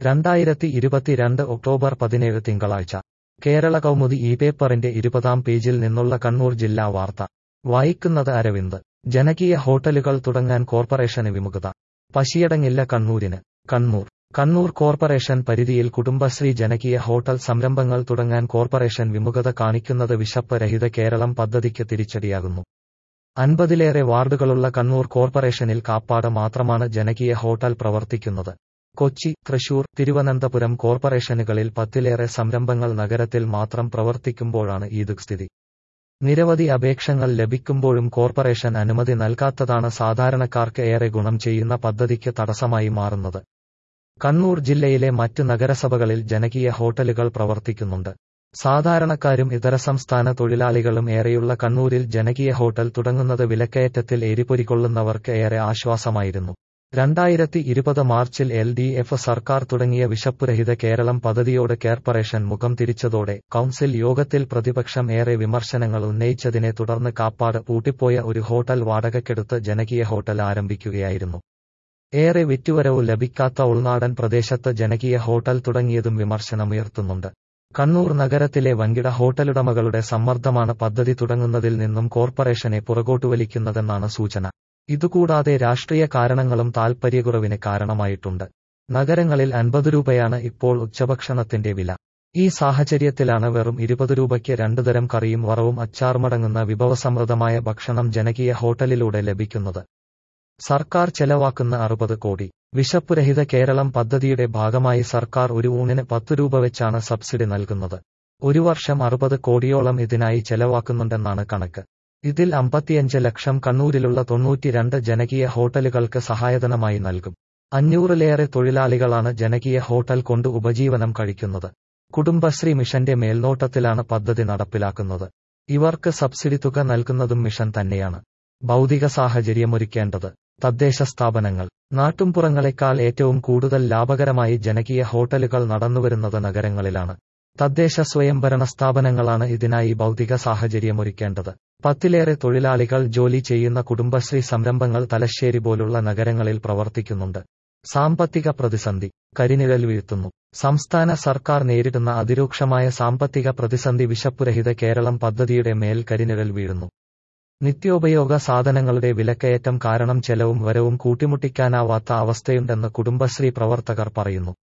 രണ്ടായിരത്തി ഇരുപത്തിരണ്ട് ഒക്ടോബർ പതിനേഴ് തിങ്കളാഴ്ച കേരള കൗമുദി ഈ പേപ്പറിന്റെ ഇരുപതാം പേജിൽ നിന്നുള്ള കണ്ണൂർ ജില്ലാ വാർത്ത വായിക്കുന്നത് അരവിന്ദ് ജനകീയ ഹോട്ടലുകൾ തുടങ്ങാൻ കോർപ്പറേഷന് വിമുഖത പശിയടങ്ങില്ല കണ്ണൂരിന് കണ്ണൂർ കണ്ണൂർ കോർപ്പറേഷൻ പരിധിയിൽ കുടുംബശ്രീ ജനകീയ ഹോട്ടൽ സംരംഭങ്ങൾ തുടങ്ങാൻ കോർപ്പറേഷൻ വിമുഖത കാണിക്കുന്നത് വിശപ്പ് രഹിത കേരളം പദ്ധതിക്ക് തിരിച്ചടിയാകുന്നു അൻപതിലേറെ വാർഡുകളുള്ള കണ്ണൂർ കോർപ്പറേഷനിൽ കാപ്പാട് മാത്രമാണ് ജനകീയ ഹോട്ടൽ പ്രവർത്തിക്കുന്നത് കൊച്ചി തൃശൂർ തിരുവനന്തപുരം കോർപ്പറേഷനുകളിൽ പത്തിലേറെ സംരംഭങ്ങൾ നഗരത്തിൽ മാത്രം പ്രവർത്തിക്കുമ്പോഴാണ് ഈ ദുഃസ്ഥിതി നിരവധി അപേക്ഷകൾ ലഭിക്കുമ്പോഴും കോർപ്പറേഷൻ അനുമതി നൽകാത്തതാണ് സാധാരണക്കാർക്ക് ഏറെ ഗുണം ചെയ്യുന്ന പദ്ധതിക്ക് തടസ്സമായി മാറുന്നത് കണ്ണൂർ ജില്ലയിലെ മറ്റ് നഗരസഭകളിൽ ജനകീയ ഹോട്ടലുകൾ പ്രവർത്തിക്കുന്നുണ്ട് സാധാരണക്കാരും ഇതര സംസ്ഥാന തൊഴിലാളികളും ഏറെയുള്ള കണ്ണൂരിൽ ജനകീയ ഹോട്ടൽ തുടങ്ങുന്നത് വിലക്കയറ്റത്തിൽ എരിപൊരികൊള്ളുന്നവർക്ക് ഏറെ ആശ്വാസമായിരുന്നു രണ്ടായിരത്തി ഇരുപത് മാർച്ചിൽ എൽ ഡി എഫ് സർക്കാർ തുടങ്ങിയ വിശപ്പുരഹിത കേരളം പദ്ധതിയോട് കോർപ്പറേഷൻ മുഖം തിരിച്ചതോടെ കൌൺസിൽ യോഗത്തിൽ പ്രതിപക്ഷം ഏറെ വിമർശനങ്ങൾ ഉന്നയിച്ചതിനെ തുടർന്ന് കാപ്പാട് പൂട്ടിപ്പോയ ഒരു ഹോട്ടൽ വാടകയ്ക്കെടുത്ത് ജനകീയ ഹോട്ടൽ ആരംഭിക്കുകയായിരുന്നു ഏറെ വിറ്റുവരവ് ലഭിക്കാത്ത ഉൾനാടൻ പ്രദേശത്ത് ജനകീയ ഹോട്ടൽ തുടങ്ങിയതും വിമർശനമുയർത്തുന്നുണ്ട് കണ്ണൂർ നഗരത്തിലെ വൻകിട ഹോട്ടലുടമകളുടെ സമ്മർദ്ദമാണ് പദ്ധതി തുടങ്ങുന്നതിൽ നിന്നും കോർപ്പറേഷനെ പുറകോട്ടുവലിക്കുന്നതെന്നാണ് സൂചന ഇതുകൂടാതെ രാഷ്ട്രീയ കാരണങ്ങളും താൽപര്യക്കുറവിന് കാരണമായിട്ടുണ്ട് നഗരങ്ങളിൽ അൻപത് രൂപയാണ് ഇപ്പോൾ ഉച്ചഭക്ഷണത്തിന്റെ വില ഈ സാഹചര്യത്തിലാണ് വെറും ഇരുപത് രൂപയ്ക്ക് രണ്ടുതരം കറിയും വറവും അച്ചാറുമടങ്ങുന്ന വിഭവസമൃദ്ധമായ ഭക്ഷണം ജനകീയ ഹോട്ടലിലൂടെ ലഭിക്കുന്നത് സർക്കാർ ചെലവാക്കുന്ന അറുപത് കോടി വിശപ്പുരഹിത കേരളം പദ്ധതിയുടെ ഭാഗമായി സർക്കാർ ഒരു ഊണിന് പത്ത് രൂപ വെച്ചാണ് സബ്സിഡി നൽകുന്നത് ഒരു വർഷം അറുപത് കോടിയോളം ഇതിനായി ചെലവാക്കുന്നുണ്ടെന്നാണ് കണക്ക് ഇതിൽ അമ്പത്തിയഞ്ച് ലക്ഷം കണ്ണൂരിലുള്ള തൊണ്ണൂറ്റിരണ്ട് ജനകീയ ഹോട്ടലുകൾക്ക് സഹായധനമായി നൽകും അഞ്ഞൂറിലേറെ തൊഴിലാളികളാണ് ജനകീയ ഹോട്ടൽ കൊണ്ട് ഉപജീവനം കഴിക്കുന്നത് കുടുംബശ്രീ മിഷന്റെ മേൽനോട്ടത്തിലാണ് പദ്ധതി നടപ്പിലാക്കുന്നത് ഇവർക്ക് സബ്സിഡി തുക നൽകുന്നതും മിഷൻ തന്നെയാണ് ഭൗതിക സാഹചര്യമൊരുക്കേണ്ടത് തദ്ദേശ സ്ഥാപനങ്ങൾ നാട്ടുംപുറങ്ങളെക്കാൾ ഏറ്റവും കൂടുതൽ ലാഭകരമായി ജനകീയ ഹോട്ടലുകൾ നടന്നുവരുന്നത് നഗരങ്ങളിലാണ് തദ്ദേശ സ്വയംഭരണ സ്ഥാപനങ്ങളാണ് ഇതിനായി ഭൗതിക സാഹചര്യമൊരുക്കേണ്ടത് പത്തിലേറെ തൊഴിലാളികൾ ജോലി ചെയ്യുന്ന കുടുംബശ്രീ സംരംഭങ്ങൾ തലശ്ശേരി പോലുള്ള നഗരങ്ങളിൽ പ്രവർത്തിക്കുന്നുണ്ട് സാമ്പത്തിക പ്രതിസന്ധി കരിനിഴൽ വീഴ്ത്തുന്നു സംസ്ഥാന സർക്കാർ നേരിടുന്ന അതിരൂക്ഷമായ സാമ്പത്തിക പ്രതിസന്ധി വിശപ്പുരഹിത കേരളം പദ്ധതിയുടെ മേൽ കരിനിഴൽ വീഴുന്നു നിത്യോപയോഗ സാധനങ്ങളുടെ വിലക്കയറ്റം കാരണം ചെലവും വരവും കൂട്ടിമുട്ടിക്കാനാവാത്ത അവസ്ഥയുണ്ടെന്ന് കുടുംബശ്രീ പ്രവർത്തകർ പറയുന്നു